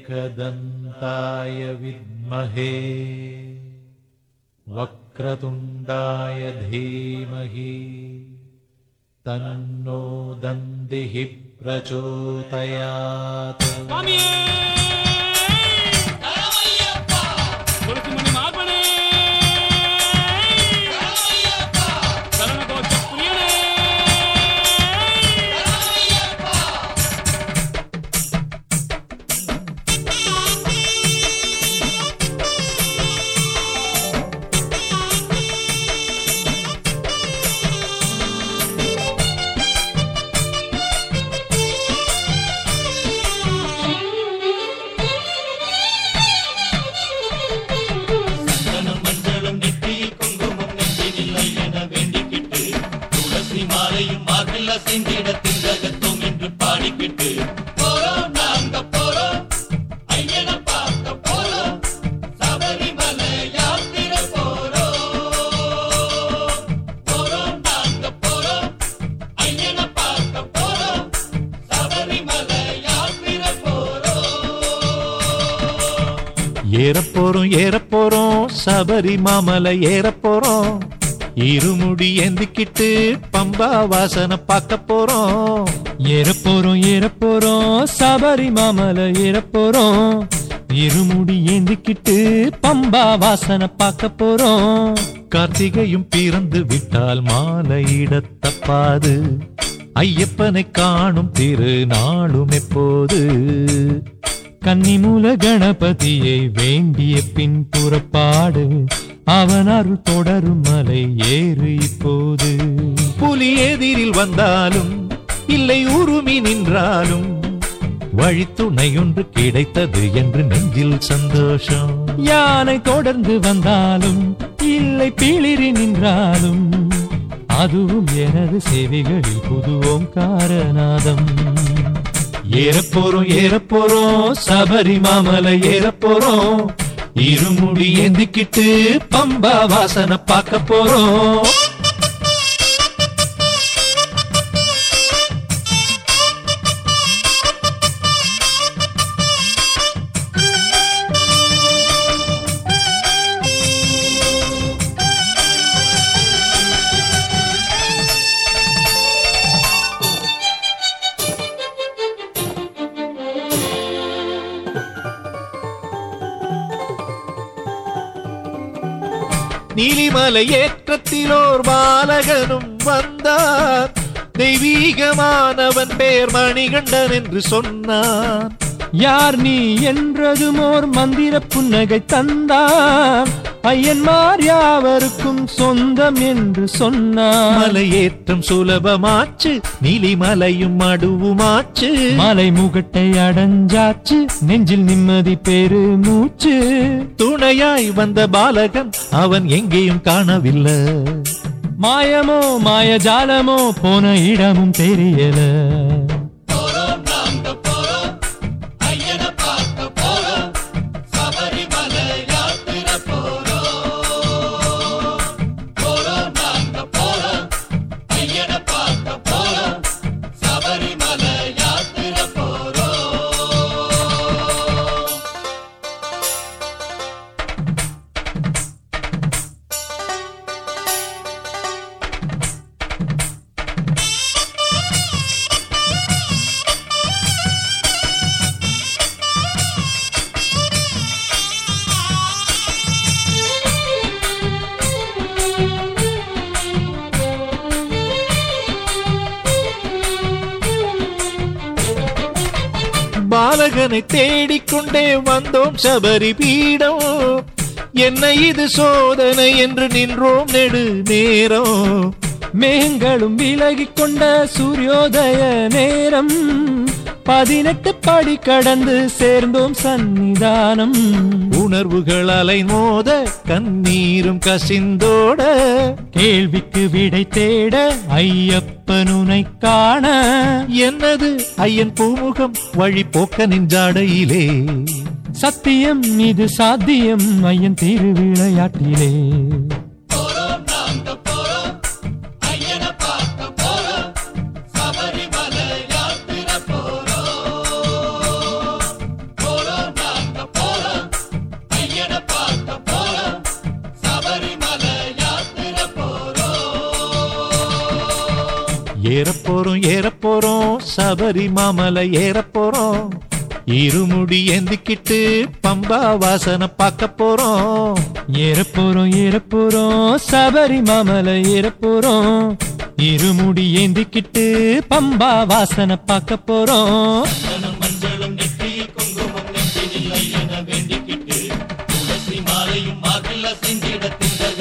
एकदन्ताय विद्महे वक्रतुण्डाय धीमहि तन्नो दन्दिः प्रचोदयात् சுவாமியே கொலுசுமணி மார்பனே சரணகோஷ புரியனே சந்தனம் மஞ்சளும் நெற்றியில் குங்குமம் நெஞ்சினில்லை என வேண்டிக்கிட்டு துளசி மாலையும் மார்பில் அசைந்திட திண்டகத்தோம் என்று பாடிக்கிட்டு போறோம் நாங்க போறோம் ஐயனை பார்க்க போறோம் சபரிமலை யாத்திரை போறோம் போறோம் நாங்க போறோம் ஐயனை பார்க்க போறோம் சபரிமலை யாத்திரை போறோம் ஏறப்போறோம் ஏறப்போறோம் சபரி மாமலை ஏறப்போறோம் இருமுடி ஏந்திக்கிட்டு பம்பா வாசனை பார்க்க போறோம் ஏறப்போறோம் ஏறப்போறோம் சபரி மாமலை ஏறப்போறோம் இருமுடி ஏந்திக்கிட்டு பம்பா வாசனை பார்க்க போறோம் கார்த்திகையும் பிறந்து விட்டால் மாலையிடத் தப்பாது ஐயப்பனை காணும் திருநாளும் எப்போது கன்னிமூல கணபதியை வேண்டிய பின் புறப்பாடு அவன் அருள் தொடரும் மலை ஏறு இப்போது புலி எதிரில் வந்தாலும் இல்லை உருமி நின்றாலும் வழித்துணை ஒன்று கிடைத்தது என்று நெஞ்சில் சந்தோஷம் யானை தொடர்ந்து வந்தாலும் இல்லை பிளிரி நின்றாலும் அதுவும் எனது செவிகளில் புது ஓங்காரநாதம் ஏறப்போறோம் ஏறப்போறோம் சபரி மாமலை ஏறப்போறோம் இருமுடி ஏந்திக்கிட்டு பம்பா வாசனை பார்க்க போறோம் நீலிமலை ஏற்றத்திலோர் பாலகனும் வந்தார் தெய்வீகமானவன் பேர் மணிகண்டன் என்று சொன்னான் யார் நீ என்றதும் ஓர் மந்திர புன்னகை தந்தான் ஐயன்மார் யாவருக்கும் சொந்தம் என்று சொன்னான் மலையேற்றம் சுலபமாச்சு நீலிமலையும் மடுவுமாச்சு மலை முகட்டை அடைஞ்சாச்சு நெஞ்சில் நிம்மதி பெரு மூச்சு துணையாய் வந்த பாலகன் அவன் எங்கேயும் காணவில்லை மாயமோ மாயஜாலமோ போன இடமும் தெரியல போறோம் நாங்க போறோம் ஐயனை பார்க்க போறோம் சபரிமலை யாத்திரை போறோம் போறோம் நாங்க போறோம் ஐயனை பார்க்க போறோம் சபரிமலை யாத்திரை போறோம் பாலகனை தேடிக்கொண்டே வந்தோம் சபரி பீடம் என்ன இது சோதனை என்று நின்றோம் நெடு நேரம் மேகங்களும் விலகிக் கொண்ட சூரியோதய நேரம் பதினெட்டு படி கடந்து சேர்ந்தோம் சந்நிதானம் உணர்வுகள் அலை மோத கண்ணீரும் கசிந்தோட கேள்விக்கு விடை தேட ஐயப்பனுனை காண என்னது ஐயன் பூமுகம் வழி போக்க நின்றாடையிலே சத்தியம் இது சாத்தியம் ஐயன் திருவிளையாட்டிலே போறோம் நாங்க போறோம் ஐயனை பார்க்க போறோம் சபரிமலை யாத்திரை போறோம் போறோம் ஏறப்போறோம் ஏறப்போறோம் சபரி மாமலை ஏறப்போறோம் இருமுடி ஏந்திக்கிட்டு பம்பா வாசனை பார்க்க போறோம் ஏறப்போறோம் ஏறப்போறோம் சபரி மாமலை ஏறப்போறோம் இருமுடி ஏந்திக்கிட்டு பம்பா வாசனை பார்க்க போறோம் சந்தனம் மஞ்சளும் நெற்றியில் குங்குமம் நெற்றியில் ஐயன வேண்டிக்கிட்டு துளசி மாலையும் மார்பில் அசைந்திட திங்கள்